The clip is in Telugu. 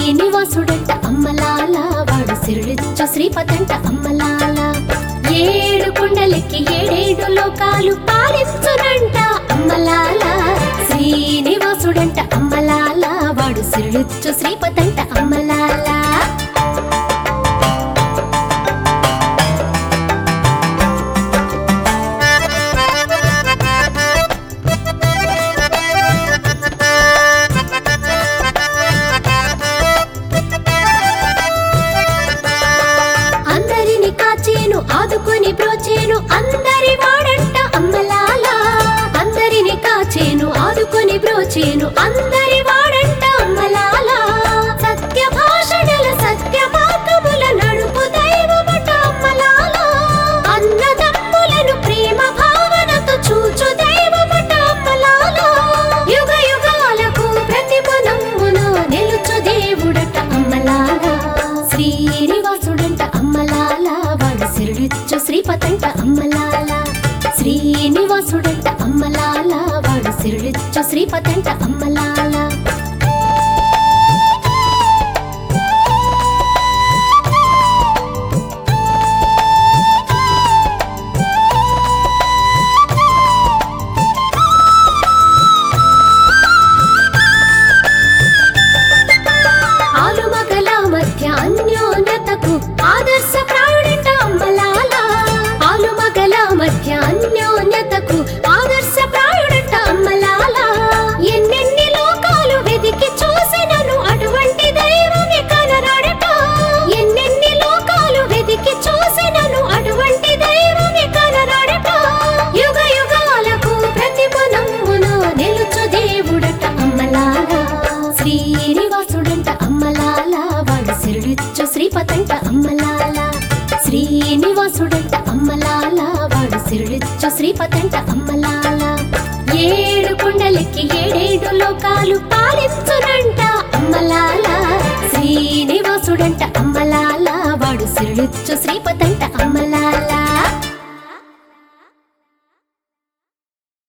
శ్రీనివాసుడంట అమ్మలాల వాడు సిరుడిచ్చు శ్రీపతంట అమ్మలాల ఏడు కొండలెక్కి ఏడేడు లోకాలు పాలించునంట అమ్మలాల శ్రీనివాసుడంట అమ్మలాల వాడు సిరుడిచ్చు శ్రీపతంట అమ్మలాల అందరిని కాచేను ఆదుకొని బ్రోచేను అందరి వాడంట అమ్మలాల అందరిని కాచేను ఆదుకొని బ్రోచేను అందరి వాడంట అమ్మలాల సత్య భాషణల సత్య మార్గముల నడుపు దైవమట అమ్మలాల అన్నదమ్ములను ప్రేమ భావనతో చూచు దైవమట అమ్మలాల యుగ యుగాలకు ప్రతిపదమ్మున నిలుచు దేవుడట అమ్మలాల శ్రీనివాసుడంట అమ్మలాల వాడు సిరుడిచ్చు శ్రీపతంట అమ్మలాల శ్రీనివాసుడంట అమ్మలాల వాడు సిరుడిచ్చు శ్రీపతంట అమ్మలాల ఆలుమగల మధ్య అన్యోన్యతకు ఆదర్శ ప్రాయుడంట అమ్మలాల ఆలుమగల మధ్య అన్యోన్యతకు ఆదర్శ ప్రాయుడంట అమ్మలాల ఎన్నెన్ని లోకాలు వెదికి చూసినను అటువంటి దైవమే కనరాడట ఎన్నెన్ని లోకాలు వెదికి చూసినను అటువంటి దైవమే కనరాడట యుగ యుగాలకు ప్రతిపదమ్మున నిలుచు దేవుడట అమ్మలాల శ్రీనివాసుడంట అమ్మలాల వాడు సిరుడిచ్చు శ్రీపతంట అమ్మలాల శ్రీనివాసుడంట అమ్మలాల వాడు సిరుడిచ్చు శ్రీపతంట అమ్మలాల ఏడు కొండలెక్కి ఏడేడు లోకాలు పాలించునంట అమ్మలాల శ్రీనివాసుడంట అమ్మలాల వాడు సిరుడిచ్చు శ్రీపతంట అమ్మలాల